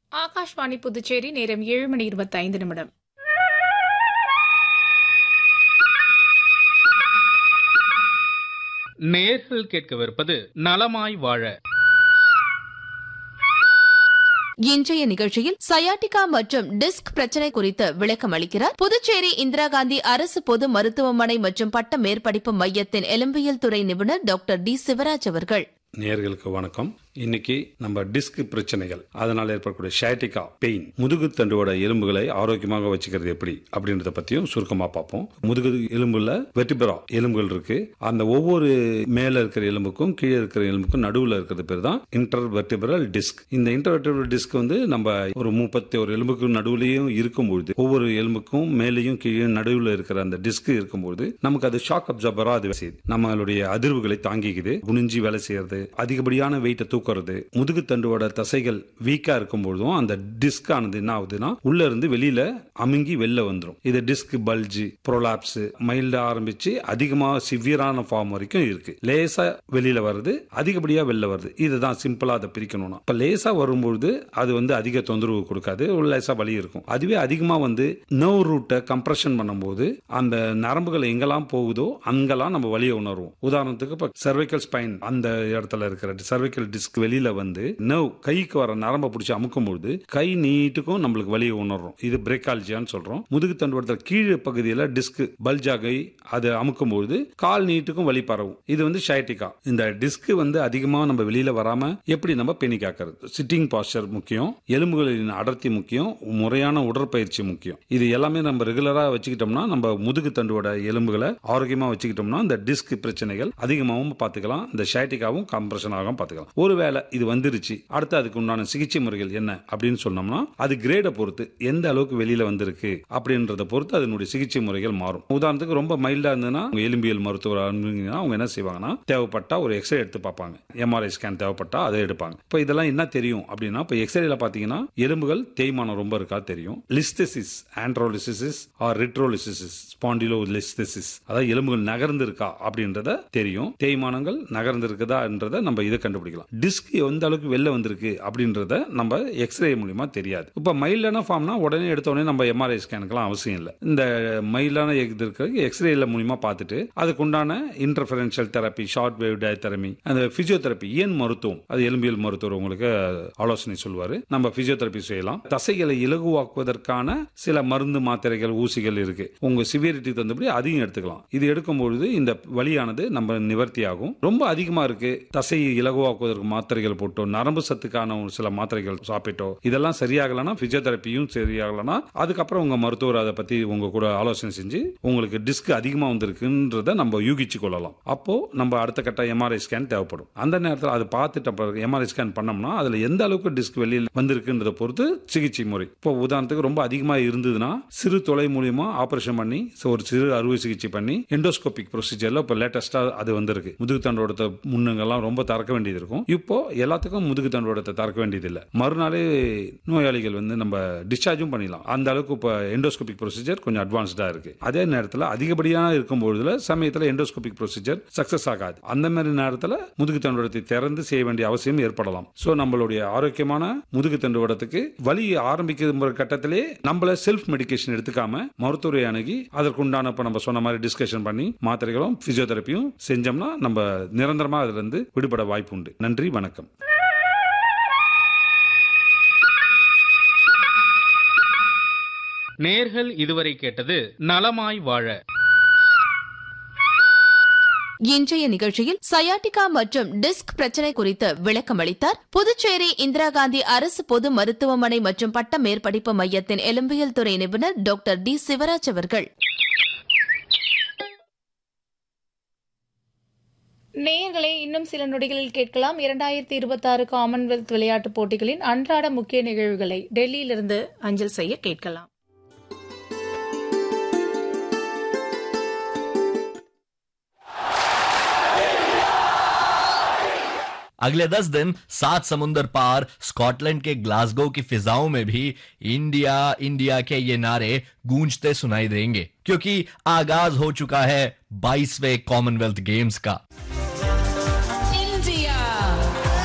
ஆகாஷ்வாணி புதுச்சேரி நேரம் ஏழு மணி இருபத்தைந்து நிமிடம் நேர்கள் கேட்கவிருப்பது நலமாய் வாழ இன்றைய நிகழ்ச்சியில் சயாட்டிகா மற்றும் டிஸ்க் பிரச்சனை குறித்து விளக்கம் அளிக்கிறார் புதுச்சேரி இந்திரா காந்தி அரசு பொது மருத்துவமனை மற்றும் பட்ட மேற்படிப்பு மையத்தின் எலும்பியல் துறை நிபுணர் டாக்டர் டி சிவராஜ் அவர்கள் நேர்களுக்கு வணக்கம் இன்னைக்கு நம்ம டிஸ்க் பிரச்சனைகள் அதனால் ஏற்படக்கூடிய ஷாட்டிகா பெயின் முதுகு தண்டுவோட எலும்புகளை ஆரோக்கியமாக வச்சுக்கிறது எப்படி அப்படின்றத பத்தியும் சுருக்கமா பார்ப்போம் முதுகு எலும்புல வெர்டிபரா எலும்புகள் இருக்கு அந்த ஒவ்வொரு மேல இருக்கிற எலும்புக்கும் கீழே இருக்கிற எலும்புக்கும் நடுவுல இருக்கிறது பேர் தான் இன்டர் வெர்டிபரல் டிஸ்க் இந்த இன்டர் வெர்டிபரல் டிஸ்க் வந்து நம்ம ஒரு முப்பத்தி ஒரு எலும்புக்கு நடுவுலையும் இருக்கும்பொழுது ஒவ்வொரு எலும்புக்கும் மேலேயும் கீழே நடுவில் இருக்கிற அந்த டிஸ்க் இருக்கும்போது நமக்கு அது ஷாக் அப்சர்பரா அது வேலை செய்யுது நம்மளுடைய அதிர்வுகளை தாங்கிக்குது குனிஞ்சி வேலை செய்யறது அதிகப்படியான வெயிட்டை தூக்குறது முதுகு தண்டுவோட தசைகள் வீக்கா இருக்கும்பொழுதும் அந்த டிஸ்க் ஆனது என்ன ஆகுதுன்னா உள்ள இருந்து வெளியில அமுங்கி வெளில வந்துடும் இது டிஸ்க் பல்ஜி ப்ரோலாப்ஸ் மைல்டா ஆரம்பிச்சு அதிகமா சிவியரான ஃபார்ம் வரைக்கும் இருக்கு லேசா வெளியில வருது அதிகப்படியா வெளில வருது இதுதான் சிம்பிளா அதை பிரிக்கணும்னா இப்ப லேசா வரும்பொழுது அது வந்து அதிக தொந்தரவு கொடுக்காது ஒரு லேசா வலி இருக்கும் அதுவே அதிகமா வந்து நர்வ் ரூட்டை கம்ப்ரெஷன் பண்ணும்போது அந்த நரம்புகள் எங்கெல்லாம் போகுதோ அங்கெல்லாம் நம்ம வலியை உணர்வோம் உதாரணத்துக்கு இப்ப cervical ஸ்பைன் அந்த இடத்துல இருக்கிற cervical டிஸ்க் வெளியில வந்து நர்வ் கைக்கு வர நரம்பை பிடிச்சி அமுக்கும்போது கை நீட்டுக்கும் நம்மளுக்கு வலியை உணர்றோம் இது பிரேக்காலஜியான்னு சொல்றோம் முதுகு தண்டுவடத்தில் கீழே பகுதியில் டிஸ்க் பல்ஜாகை அதை அமுக்கும்போது கால் நீட்டுக்கும் வலி பரவும் இது வந்து ஷைட்டிகா இந்த டிஸ்க் வந்து அதிகமா நம்ம வெளியில வராம எப்படி நம்ம பேணி காக்கிறது சிட்டிங் பாஸ்டர் முக்கியம் எலும்புகளின் அடர்த்தி முக்கியம் முறையான உடற்பயிற்சி முக்கியம் இது எல்லாமே நம்ம ரெகுலரா வச்சுக்கிட்டோம்னா நம்ம முதுகு தண்டுவோட எலும்புகளை ஆரோக்கியமா வச்சுக்கிட்டோம்னா இந்த டிஸ்க் பிரச்சனைகள் அதிகமாகவும் பார்த்துக்கலாம் இந்த ஷைட்டிக்காவும் கம்ப்ரெஷன் ஆகவும் பார்த்துக்கலாம் ஒருவேளை இது வந்துருச்சு அடுத்து அதுக்கு உண்டான சிகிச்சை முறைகள் என்ன அப்படின்னு சொன்னோம்னா அது கிரேடை பொறுத்து எந்த அளவுக்கு வெளியில வந்திருக்கு அப்படின்றத பொறுத்து அதனுடைய சிகிச்சை முறைகள் மாறும் உதாரணத்துக்கு ரொம்ப மைல்டா இருந்ததுன்னா உங்க எலும்பியல் மருத்துவர் அனுப்புனீங்கன்னா அவங்க என்ன செய்வாங்கன்னா தேவைப்பட்டா ஒரு எக்ஸ்ரே எடுத்து பார்ப்பாங்க எம்ஆர்ஐ ஸ்கேன் தேவைப்பட்டா அதை எடுப்பாங்க இப்போ இதெல்லாம் என்ன தெரியும் அப்படின்னா இப்போ எக்ஸ்ரேல பாத்தீங்கன்னா எலும்புகள் தேய்மானம் ரொம்ப இருக்கா தெரியும் லிஸ்தெசிஸ் ஆண்ட்ரோலிசிஸ் ஆர் ரிட்ரோலிசிஸ் ஸ்பாண்டிலோ லிஸ்தெசிஸ் அதாவது எலும்புகள் நகர்ந்து இருக்கா அப்படின்றத தெரியும் தேய்மானங்கள் நகர்ந்து இருக்குதான்றத நம்ம இதை கண்டுபிடிக்கலாம் டிஸ்க் எந்த அளவுக்கு வெளில வந்திருக்கு அப்படின்றத நம்ம எக்ஸ்ரே மூலியமா தெரியாது இப்போ மைல்டான ஃபார்ம்னா உடனே எடுத்த உடனே நம்ம எம்ஆர்ஐ ஸ்கேனுக்குலாம் அவசியம் இல்லை இந்த மைல்டான இது இருக்கிறது எக்ஸ்ரேல மூலியமா பார்த்துட்டு அதுக்கு உண்டான interferential therapy short wave diathermy அந்த பிசியோதெரப்பி ஏன் மருத்துவம் அது எலும்பியல் மருத்துவர் உங்களுக்கு ஆலோசனை சொல்வாரு நம்ம பிசியோதெரப்பி செய்யலாம் தசைகளை இலகுவாக்குவதற்கான சில மருந்து மாத்திரைகள் ஊசிகள் இருக்கு உங்க சிவியரிட்டி தந்தபடி அதையும் எடுத்துக்கலாம் இது எடுக்கும்பொழுது இந்த வலியானது நம்ம நிவர்த்தி ஆகும் ரொம்ப அதிகமா இருக்கு தசையை இலகுவாக்குவதற்கு மாத்திரைகள் போட்டோ நரம்பு சத்துக்கான ஒரு சில மாத்திரைகள் சாப்பிட்டோ இதெல்லாம் சரியாகலன்னா பிசியோதெரப்பியும் சரியாகலன்னா அதுக்கப்புறம் உங்க மருத்துவர் அதை பத்தி உங்க கூட ஆலோசனை செஞ்சு உங்களுக்கு டிஸ்க் அதிகமா வந்திருக்குன்றத நம்ம யூகிச்சு கொள்ளலாம் அப்போ நம்ம அடுத்த கட்ட எம்ஆர்ஐ ஸ்கேன் தேவைப்படும் அந்த நேரத்தில் அதை பார்த்துட்டு அப்புறம் எம்ஆர்ஐ ஸ்கேன் பண்ணோம்னா அதுல எந்த அளவுக்கு டிஸ்க் வெளியில் வந்திருக்குன்றத பொறுத்து சிகிச்சை முறை இப்போ உதாரணத்துக்கு ரொம்ப அதிகமா இருந்ததுன்னா சிறு தொலை மூலியமா ஆபரேஷன் பண்ணி so ஒரு சிறு அறுவை சிகிச்சை பண்ணி எண்டோஸ்கோபிக் ப்ரொசீஜர்ல இப்போ லேட்டஸ்டா அது வந்திருக்கு முதுகு தண்டோடத்தை முன்னுங்கெல்லாம் ரொம்ப திறக்க வேண்டியது இருக்கும் இப்போ எல்லாத்துக்கும் முதுகு தண்டோடத்தை திறக்க வேண்டியது இல்லை மறுநாளே நோயாளிகள் வந்து நம்ம டிஸ்சார்ஜும் பண்ணிடலாம் அந்த அளவுக்கு இப்போ எண்டோஸ்கோபிக் ப்ரொசீஜர் கொஞ்சம் அட்வான்ஸ்டா இருக்கு அதே நேரத்தில் அதிகப்படியாக இருக்கும்பொழுதுல சமயத்தில் எண்டோஸ்கோபிக் ப்ரொசீஜர் சக்சஸ் ஆகாது அந்த மாதிரி நேரத்தில் முதுகு தண்டுவடத்தை திறந்து செய்ய வேண்டிய அவசியம் ஏற்படலாம் ஸோ நம்மளுடைய ஆரோக்கியமான முதுகு தண்டுவடத்துக்கு வலி ஆரம்பிக்கிற கட்டத்திலே நம்மள செல்ஃப் மெடிகேஷன் எடுத்துக்காம மருத்துவரை அணுகி அதற்குண்டான இப்போ நம்ம சொன்ன மாதிரி டிஸ்கஷன் பண்ணி மாத்திரைகளும் பிசியோதெரப்பியும் செஞ்சோம்னா நம்ம நிரந்தரமா அதுல இருந்து விடுபட வாய்ப்பு உண்டு நன்றி வணக்கம் நேர்கள் இதுவரை கேட்டது நலமாய் வாழ இன்றைய நிகழ்ச்சியில் சயாட்டிகா மற்றும் டிஸ்க் பிரச்சனை குறித்து விளக்கம் அளித்தார் புதுச்சேரி இந்திரா காந்தி அரசு பொது மருத்துவமனை மற்றும் பட்ட மேற்படிப்பு மையத்தின் எலும்பியல் துறை நிபுணர் டாக்டர் டி சிவராஜ் அவர்கள் நேயர்களே இன்னும் சில நொடிகளில் கேட்கலாம் இரண்டாயிரத்தி இருபத்தாறு காமன்வெல்த் விளையாட்டுப் போட்டிகளின் அன்றாட முக்கிய நிகழ்வுகளை டெல்லியிலிருந்து அஞ்சல் செய்ய கேட்கலாம் अगले दस दिन सात समुंदर पार स्कॉटलैंड के ग्लासगो की फिजाओं में भी इंडिया इंडिया के ये नारे गूंजते सुनाई देंगे क्योंकि आगाज हो चुका है बाईसवें कॉमनवेल्थ गेम्स का